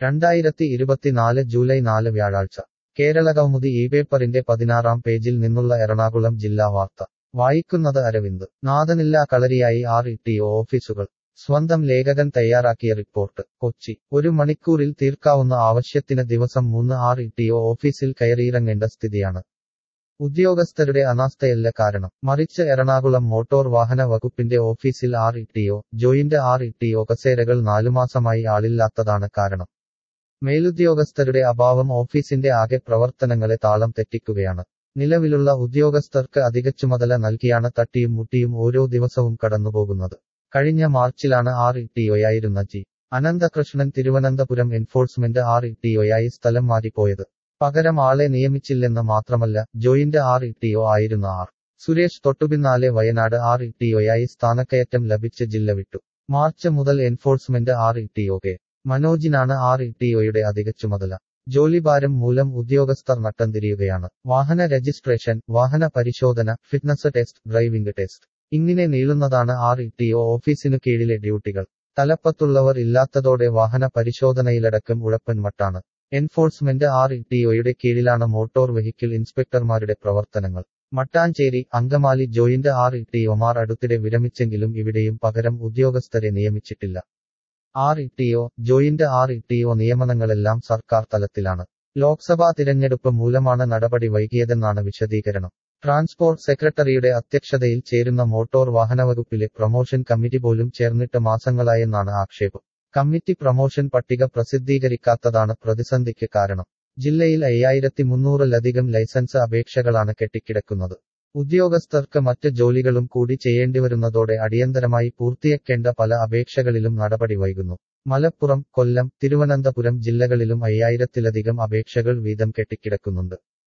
രണ്ടായിരത്തി ഇരുപത്തിനാല് ജൂലൈ നാല് വ്യാഴാഴ്ച കേരളകൗമുദി ഈ പേപ്പറിന്റെ പതിനാറാം പേജിൽ നിന്നുള്ള എറണാകുളം ജില്ലാ വാർത്ത വായിക്കുന്നത് അരവിന്ദ് നാഥനില്ലാ കളരിയായി ആർ ഇ ടി ഒ ഓഫീസുകൾ സ്വന്തം ലേഖകൻ തയ്യാറാക്കിയ റിപ്പോർട്ട് കൊച്ചി ഒരു മണിക്കൂറിൽ തീർക്കാവുന്ന ആവശ്യത്തിന് ദിവസം മൂന്ന് ആർ ഇ ടി ഒ ഓഫീസിൽ കയറിയിറങ്ങേണ്ട സ്ഥിതിയാണ് ഉദ്യോഗസ്ഥരുടെ അനാസ്ഥയല്ല കാരണം മറിച്ച് എറണാകുളം മോട്ടോർ വാഹന വകുപ്പിന്റെ ഓഫീസിൽ R E T O joint R E T O കസേരകൾ നാലുമാസമായി ആളില്ലാത്തതാണ് കാരണം മേലുദ്യോഗസ്ഥരുടെ അഭാവം ഓഫീസിന്റെ ആകെ പ്രവർത്തനങ്ങളെ താളം തെറ്റിക്കുകയാണ് നിലവിലുള്ള ഉദ്യോഗസ്ഥർക്ക് അധിക ചുമതല നൽകിയാണ് തട്ടിയും മുട്ടിയും ഓരോ ദിവസവും കടന്നുപോകുന്നത് കഴിഞ്ഞ മാർച്ചിലാണ് ആർ ഇ ടി ഒയായിരുന്ന G Ananthakrishnan Thiruvananthapuram enforcement R E T ഒയായി സ്ഥലം മാറിപ്പോയത് പകരം ആളെ നിയമിച്ചില്ലെന്ന് മാത്രമല്ല joint R E T O ആയിരുന്ന ആർ സുരേഷ് തൊട്ടുപിന്നാലെ വയനാട് ആർ ഇ ടി ഒയായി സ്ഥാനക്കയറ്റം ലഭിച്ച് ജില്ല വിട്ടു മാർച്ച് മുതൽ enforcement R E T O K മനോജിനാണ് ആർ ഇ ടി ഒയുടെ അധിക ചുമതല ജോലിഭാരം മൂലം ഉദ്യോഗസ്ഥർ നട്ടം തിരിയുകയാണ് വാഹന രജിസ്ട്രേഷൻ വാഹന പരിശോധന ഫിറ്റ്നസ് ടെസ്റ്റ് ഡ്രൈവിംഗ് ടെസ്റ്റ് ഇങ്ങനെ നീളുന്നതാണ് ആർ ഇ ടി ഒ ഓഫീസിനു കീഴിലെ ഡ്യൂട്ടികൾ തലപ്പത്തുള്ളവർ ഇല്ലാത്തതോടെ വാഹന പരിശോധനയിലടക്കം ഉഴപ്പൻ മട്ടാണ് എൻഫോഴ്സ്മെന്റ് ആർ ഇ ടി ഒയുടെ കീഴിലാണ് മോട്ടോർ വെഹിക്കിൾ ഇൻസ്പെക്ടർമാരുടെ പ്രവർത്തനങ്ങൾ Mattancherry Angamaly joint R E T ഒമാർ അടുത്തിടെ വിരമിച്ചെങ്കിലും ഇവിടെയും പകരം ഉദ്യോഗസ്ഥരെ നിയമിച്ചിട്ടില്ല R E T O joint R E T O നിയമനങ്ങളെല്ലാം സർക്കാർ തലത്തിലാണ് ലോക്സഭാ തിരഞ്ഞെടുപ്പ് മൂലമാണ് നടപടി വൈകിയതെന്നാണ് വിശദീകരണം ട്രാൻസ്പോർട്ട് സെക്രട്ടറിയുടെ അധ്യക്ഷതയിൽ ചേരുന്ന മോട്ടോർ വാഹനവകുപ്പിലെ പ്രൊമോഷൻ കമ്മിറ്റി പോലും ചേർന്നിട്ട് മാസങ്ങളായെന്നാണ് ആക്ഷേപം കമ്മിറ്റി പ്രൊമോഷൻ പട്ടിക പ്രസിദ്ധീകരിക്കാത്തതാണ് പ്രതിസന്ധിക്ക് കാരണം ജില്ലയിൽ അയ്യായിരത്തി മുന്നൂറിലധികം ലൈസൻസ് അപേക്ഷകളാണ് കെട്ടിക്കിടക്കുന്നത് ഉദ്യോഗസ്ഥർക്ക് മറ്റ് ജോലികളും കൂടി ചെയ്യേണ്ടിവരുന്നതോടെ അടിയന്തരമായി പൂർത്തിയാക്കേണ്ട പല അപേക്ഷകളിലും നടപടി വൈകുന്നു മലപ്പുറം കൊല്ലം തിരുവനന്തപുരം ജില്ലകളിലും അയ്യായിരത്തിലധികം അപേക്ഷകൾ വീതം കെട്ടിക്കിടക്കുന്നുണ്ട്